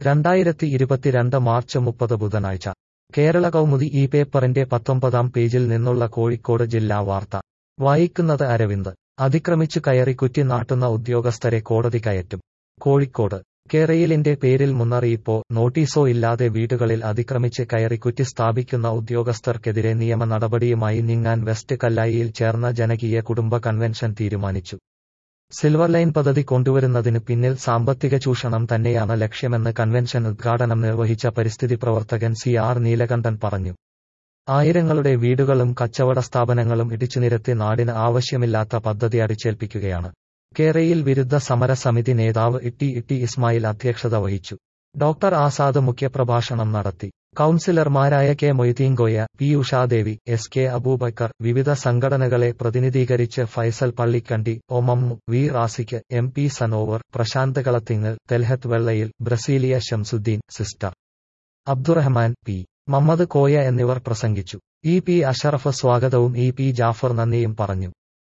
രണ്ടായിരത്തി ഇരുപത്തിരണ്ട് മാർച്ച് മുപ്പത് ബുധനാഴ്ച കേരള കൗമുദി ഈ പേപ്പറിന്റെ പത്തൊമ്പതാം പേജിൽ നിന്നുള്ള കോഴിക്കോട് ജില്ലാ വാർത്ത വായിക്കുന്നത് അരവിന്ദ് അതിക്രമിച്ചു കയറി കുറ്റി നാട്ടുന്ന ഉദ്യോഗസ്ഥരെ കോടതി കയറ്റും കോഴിക്കോട് കേരയിലിന്റെ പേരിൽ മുന്നറിയിപ്പോ നോട്ടീസോ ഇല്ലാതെ വീടുകളിൽ അതിക്രമിച്ച് കയറി കുറ്റി സ്ഥാപിക്കുന്ന ഉദ്യോഗസ്ഥർക്കെതിരെ നിയമ നടപടിയുമായി നീങ്ങാൻ വെസ്റ്റ് കല്ലായിയിൽ ചേർന്ന ജനകീയ കുടുംബ കൺവെൻഷൻ തീരുമാനിച്ചു സിൽവർ ലൈൻ പദ്ധതി കൊണ്ടുവരുന്നതിന് പിന്നിൽ സാമ്പത്തിക ചൂഷണം തന്നെയാണ് ലക്ഷ്യമെന്ന് കൺവെൻഷൻ ഉദ്ഘാടനം നിർവഹിച്ച പരിസ്ഥിതി പ്രവർത്തകൻ സി ആർ നീലകണ്ഠൻ പറഞ്ഞു ആയിരങ്ങളുടെ വീടുകളും കച്ചവട സ്ഥാപനങ്ങളും ഇടിച്ചുനിരത്തി നാടിന് ആവശ്യമില്ലാത്ത പദ്ധതി അടിച്ചേൽപ്പിക്കുകയാണ് കേരയിൽ വിരുദ്ധ സമര സമിതി നേതാവ് ഇട്ടി ഇട്ടി ഇസ്മായിൽ അധ്യക്ഷത വഹിച്ചു ഡോക്ടർ ആസാദ് മുഖ്യപ്രഭാഷണം നടത്തി കൌൺസിലർമാരായ K Moideenkoya P Ushadevi S K Aboobacker വിവിധ സംഘടനകളെ പ്രതിനിധീകരിച്ച് Faisal Pallikandi Omammu V Rasik M P Sanovar Prashanth Kalathingal Thelhath Vellayil Brasilia Shamsudheen sister Abdurahman P Mammad Koya എന്നിവർ പ്രസംഗിച്ചു ഇ പി അഷറഫ് സ്വാഗതവും ഇ പി ജാഫർ നന്ദിയും പറഞ്ഞു